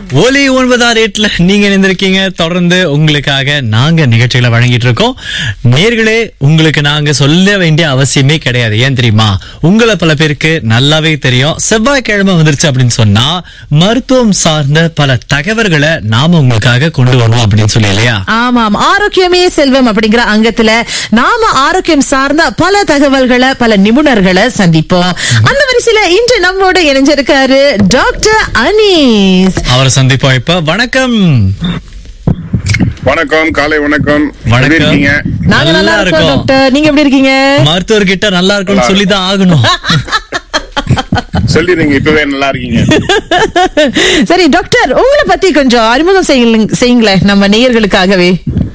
ஒலி ஒன்பதாம் ரேட்ல நீங்க இணைந்திருக்கீங்க தொடர்ந்து உங்களுக்காக நாங்க நிகழ்ச்சிகளை வழங்கிட்டு இருக்கோம் நேர்களே உங்களுக்கு நாங்க சொல்ல வேண்டிய அவசியமே கிடையாது ஏன் தெரியுமா உங்களை பல பேருக்கு நல்லாவே தெரியும் செவ்வாய்க்கிழமை வந்துருச்சு அப்படின்னு சொன்னா மருத்துவம் சார்ந்த பல தகவல்களை நாம உங்களுக்காக கொண்டு வருவோம் அப்படின்னு சொல்லி இல்லையா ஆமாம் ஆரோக்கியமே செல்வம் அப்படிங்கிற அங்கத்துல நாம ஆரோக்கியம் சார்ந்த பல தகவல்களை பல நிபுணர்களை சந்திப்போம் அந்த வரிசையில இன்று நம்மோட இணைஞ்சிருக்காரு டாக்டர் அனீஸ் அவரை சந்திப்போம் இப்ப வணக்கம் வணக்கம் காலை வணக்கம் வணக்கம். எப்படி இருக்கீங்க நாங்க நல்லா நல்லா இருக்கோம் இருக்கோம். டாக்டர் நீங்க எப்படி இருக்கீங்க மருத்துவர்கிட்ட நல்லா இருக்கும்னு சொல்லிதான் ஆகணும் சொல்லிடுங்க இப்பவே நல்லா இருக்கீங்க சரி டாக்டர் உங்களை பத்தி கொஞ்சம் அறிமுகம் செய்யுங்க- செய்யுங்களேன் நம்ம நேயர்களுக்காகவே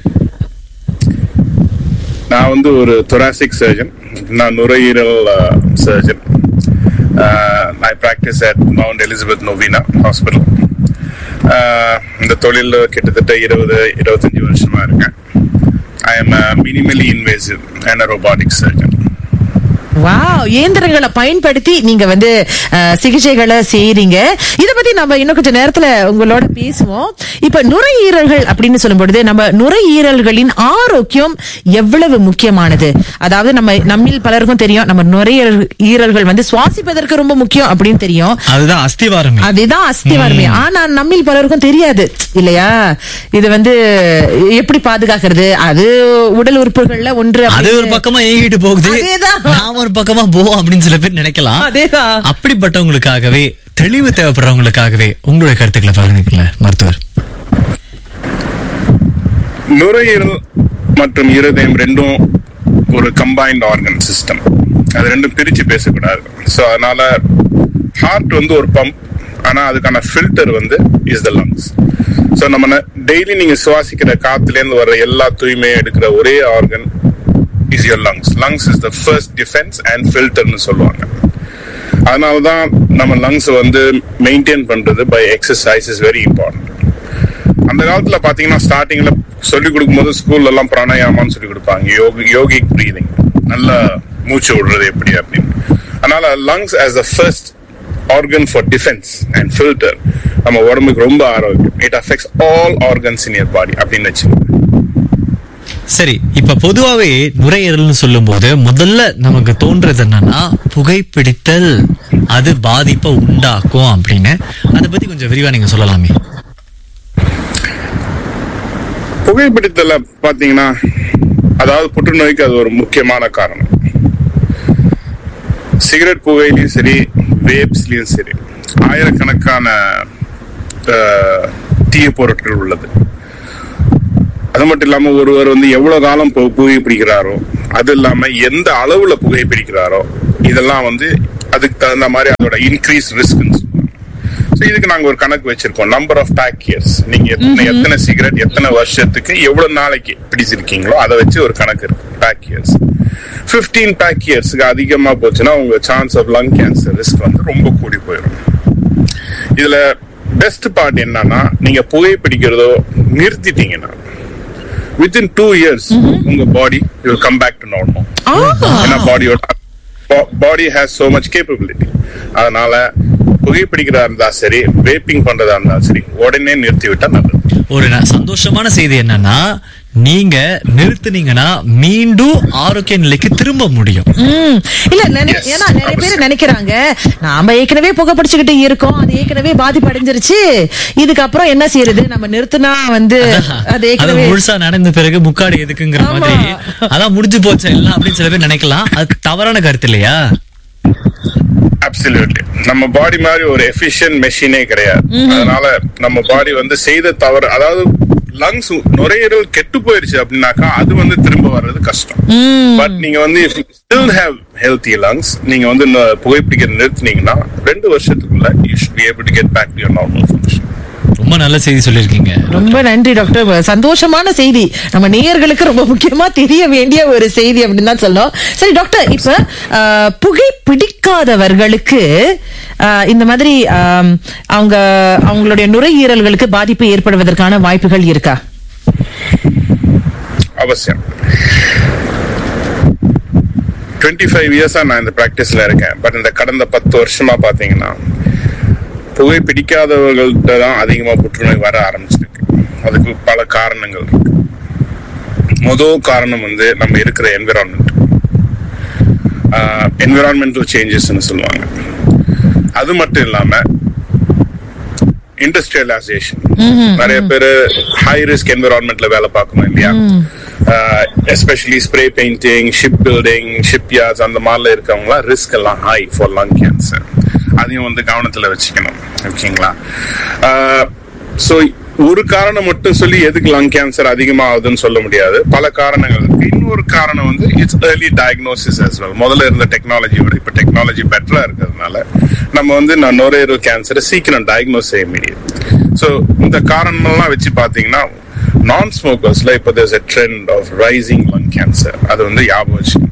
நான் வந்து ஒரு தொராசிக் சர்ஜன் நான் நுரையீரல் surgeon I practice at Mount Elizabeth Novena hospital இந்த தொழில் கிட்டத்தட்ட இருபது இருபத்தஞ்சு வருஷமா இருக்கேன் I am minimally invasive and robotic surgeon wow இயந்திரங்களை பயன்படுத்தி நீங்க வந்து அஹ், சிகிச்சைகளை செய்யறீங்க இத பத்தி நம்ம இன்னும் கொஞ்சம் நேரத்துல உங்களோட பேசுவோம் இப்ப நுரையீரல்கள் அப்படின்னு சொல்லும் பொழுது நம்ம நுரையீரல்களின் ஆரோக்கியம் எவ்வளவு முக்கியமானது அதாவது நம்ம நம்மில் பலருக்கும் தெரியும் நம்ம நுரையீரல் ஈரல்கள் வந்து சுவாசிப்பதற்கு ரொம்ப முக்கியம் அப்படின்னு தெரியும் அதுதான் அஸ்திவாரமே அதுதான் அஸ்திவாரமே ஆனா நம்மில் பலருக்கும் தெரியாது இல்லையா இது வந்து எப்படி பாதுகாக்கிறது அது உடல் உறுப்புகள்ல ஒன்று அது ஒரு அப்படின்னு- பக்கமா ஏகிட்டு போகுது அதேதான். நான் ஒரு பக்கமா போவோம் அப்படின்னு சில பேர் நினைக்கலாம் அதேதான். அப்படிப்பட்டவங்களுக்காகவே தெளிவு தேவைப்படுறவங்களுக்காகவே உங்களுடைய கருத்துக்களை பகிர்ந்துக்கல மருத்துவர் நுரையீரல் மற்றும் இருதயம் ரெண்டும் ஒரு கம்பைன்ட் ஆர்கன் சிஸ்டம் அது ரெண்டும் பிரிச்சு பேசக்கூடாது ஸோ அதனால ஹார்ட் வந்து ஒரு பம்ப் ஆனா அதுக்கான ஃபில்டர் வந்து இஸ் த லங்ஸ் ஸோ நம்ம டெய்லி நீங்க சுவாசிக்கிற காத்துலேருந்து வர எல்லா தூய்மையும் எடுக்கிற ஒரே organ is your lungs lungs is the first defence and ஃபில்டர்னு சொல்லுவாங்க அதனால தான் நம்ம லங்ஸ் வந்து மெயின்டைன் பண்றது by exercise is very important அந்த காலத்துல பாத்தீங்கன்னா ஸ்டார்டிங்ல சொல்லி கொடுக்கும்போது ஸ்கூல்ல எல்லாம் பிராணாயாமான்னு சொல்லி கொடுப்பாங்க யோகி யோகிக் பிரீதிங் நல்ல மூச்சு விடுறது எப்படி அப்படின்னு அதனால lungs as the first organ for defence and filter நம்ம உடம்புக்கு ரொம்ப ஆரோக்கியம் it affects all organs in your body அப்படின்னு வச்சுக்கோங்க சரி இப்ப பொதுவாவே நுரையீரல்னு சொல்லும்போது முதல்ல நமக்கு தோன்றது என்னன்னா புகைப்பிடித்தல் அது பாதிப்பை உண்டாக்கும் அப்படின்னு அதை பத்தி கொஞ்சம் விரிவா நீங்க சொல்லலாமே புகைப்பிடித்தல பாத்தீங்கன்னா அதாவது புற்றுநோய்க்கு அது ஒரு முக்கியமான காரணம் சிகரெட் புகையிலையும் சரி வேப்ஸ்லயும் சரி ஆயிரக்கணக்கான அஹ், தீய பொருட்கள் உள்ளது அது மட்டும் இல்லாம ஒருவர் வந்து எவ்வளவு காலம் பு- புகைப்பிடிக்கிறாரோ அது இல்லாம எந்த அளவுல புகைப்பிடிக்கிறாரோ இதெல்லாம் வந்து அதுக்கு தகுந்த மாதிரி அதோட இன்க்ரீஸ் ரிஸ்க் ஸோ இதுக்கு நாங்க ஒரு கணக்கு வச்சிருக்கோம் நம்பர் ஆஃப் பேக் இயர்ஸ் நீங்க எத்தனை எத்தனை சிகரெட் எத்தனை வருஷத்துக்கு எவ்வளவு நாளைக்கு பிடிச்சிருக்கீங்களோ அதை வச்சு ஒரு கணக்கு இருக்கு பேக் இயர்ஸ் 15 பேக் இயர்ஸ்க்கு அதிகமா போச்சுன்னா உங்க chance of lung cancer risk வந்து ரொம்ப கூடி போயிடும் இதுல பெஸ்ட் பார்ட் என்னன்னா நீங்க புகைப்பிடிக்கிறதோ நிறுத்திட்டீங்கன்னா வித்தின் டூ இயர்ஸ் உங்க body will come back to normal ஏன்னா பாடியோட body has so much capability அதனால புகைப்பிடிக்கிறதா இருந்தா சரி வேப்பிங் பண்றதா இருந்தா சரி உடனே நிறுத்தி விட்டா நல்லது ஒரு ந- சந்தோஷமான செய்தி என்னன்னா நீங்க நிறுத்துனீங்கன்னா மீண்டும் ஆரோக்கிய நிலைக்கு திரும்ப முடியும் ம். இல்ல நினை- Yes, ஏன்னா நிறைய பேர் அவசியம். நினைக்கிறாங்க நாம ஏற்கனவே புகைப்பிடிச்சுக்கிட்டு இருக்கோம் அது ஏற்கனவே பாதிப்பு அடைஞ்சிருச்சு இதுக்கப்புறம் என்ன செய்யறது நம்ம நிறுத்தினா வந்து அது அது ஏற்கனவே முழுசா நடந்த பிறகு முக்காடு எதுக்குங்கிற ஆமா. மாதிரி அதான் முடிஞ்சு போச்சு எல்லாம் அப்படின்னு சில பேர் நினைக்கலாம் அது தவறான கருத்து இல்லையா அப்சல்யூட்லி நம்ம பாடி மாதிரி ஒரு எஃபிஷியன்ட் மெஷினே கிடையாது அதனால நம்ம பாடி வந்து செய்த தவறு அதாவது லங்ஸ் நுரையீரல் கெட்டு போயிருச்சு அப்படின்னாக்கா அது வந்து திரும்ப வர்றது கஷ்டம் பட் நீங்க வந்து ஸ்டில் ஹேவ் ஹெல்த்தி லங்ஸ் நீங்க வந்து இந்த புகைப்பிடிக்கிறது நிறுத்துனீங்கன்னா ரெண்டு வருஷத்துக்குள்ள you should be able to get back to your normal function ரொம்ப நல்ல செய்தி சொல்லியிருக்கீங்க ரொம்ப நன்றி டாக்டர் சந்தோஷமான செய்தி நம்ம நேயர்களுக்கு ரொம்ப முக்கியமா தெரிய வேண்டிய ஒரு செய்தி அப்படின்னு தான் சொல்லணும் சரி டாக்டர் இப்ப ஆஹ், புகை பிடிக்காதவர்களுக்கு ஆஹ், இந்த மாதிரி ஆம், அவங்க அவங்களுடைய நுரையீரல்களுக்கு பாதிப்பு ஏற்படுவதற்கான வாய்ப்புகள் இருக்கா அவசியம் டுவெண்ட்டி ஃபைவ் இயர்ஸா நான் இந்த ப்ராக்டிஸ்ல இருக்கேன் பட் இந்த கடந்த பத்து வருஷமா பாத்தீங்கன்னா புகை பிடிக்காதவர்கள்ட்ட தான் அதிகமா புற்றுநோய் வர ஆரம்பிச்சிருக்கு அதுக்கு பல காரணங்கள் இருக்கு முதல் காரணம் வந்து நம்ம இருக்கிற என்விரான்மெண்ட் என்விரான்மெண்டல் சேஞ்சஸ்ன்னு சொல்லுவாங்க அது மட்டும் இல்லாம இண்டஸ்ட்ரியலைசேஷன் நிறைய பேர் ஹை ரிஸ்க் என்விரான்மெண்ட்ல வேலை பார்க்கணும் இல்லையா especially spray painting ship building ship yards அந்த மாதிரில இருக்கவங்க ரிஸ்க் எல்லாம் ஹை ஃபார் லங் கேன்சர் அதையும் வந்து கவனத்துல வச்சுக்கணும் ஓகேங்களா ஸோ ஒரு காரணம் மட்டும் சொல்லி எதுக்கு லங் கேன்சர் அதிகமாகுதுன்னு சொல்ல முடியாது பல காரணங்கள் இருக்கு இன்னொரு காரணம் வந்து it's early diagnosis as well முதல்ல இருந்த டெக்னாலஜி விட இப்போ டெக்னாலஜி பெட்டரா இருக்கிறதுனால நம்ம வந்து நான் நுரையீரல் கேன்சரை சீக்கிரம் டயக்னோஸ் செய்ய முடியும் ஸோ இந்த காரணங்கள்லாம் வச்சு பார்த்தீங்கன்னா நான் ஸ்மோக்கர்ஸ்ல இப்போ there's a trend of rising lung cancer அது வந்து ஞாபகம் வச்சுக்கணும்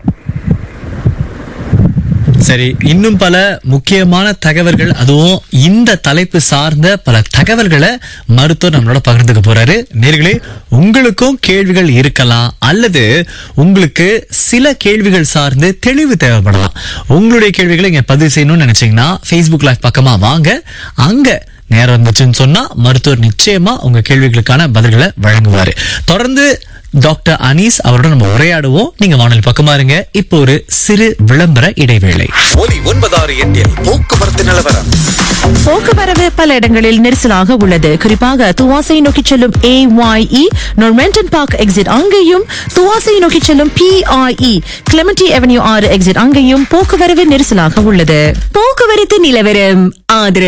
சரி இன்னும் பல முக்கியமான தகவல்கள் அதுவும் இந்த தலைப்பு சார்ந்த பல தகவல்களை மருத்துவர் நம்மளோட பகிர்ந்துக்க போறாரு நேர்களே உங்களுக்கும் கேள்விகள் இருக்கலாம் அல்லது உங்களுக்கு சில கேள்விகள் சார்ந்து தெளிவு தேவைப்படலாம் உங்களுடைய கேள்விகளை இங்க பதிவு செய்யணும்னு நினைச்சீங்கன்னா Facebook லைவ் பக்கமா வாங்க அங்க நேரம் இருந்துச்சுன்னு சொன்னா மருத்துவர் நிச்சயமா உங்க கேள்விகளுக்கான பதில்களை வழங்குவாரு தொடர்ந்து டாக்டர் அனீஸ் அவருடன் நம்ம உரையாடுவோம் நீங்க வானொலி பக்கமா இருங்க இப்போ ஒரு சிறு விளம்பர இடைவேளை ஒலி ஒன்பதாறு எட்டில் போக்குவரத்து நிலவரம் போக்குவரவு பல இடங்களில் நெரிசலாக உள்ளது குறிப்பாக துவாசை நோக்கி செல்லும் A Y E Normanton park exit அங்கேயும் துவாசை நோக்கி செல்லும் பி இ கிளமெண்டி அவென்யூ ஆறு எக்ஸிட் அங்கேயும் போக்குவரவு நெரிசலாக உள்ளது போக்குவரத்து நிலவரம் ஆதரவு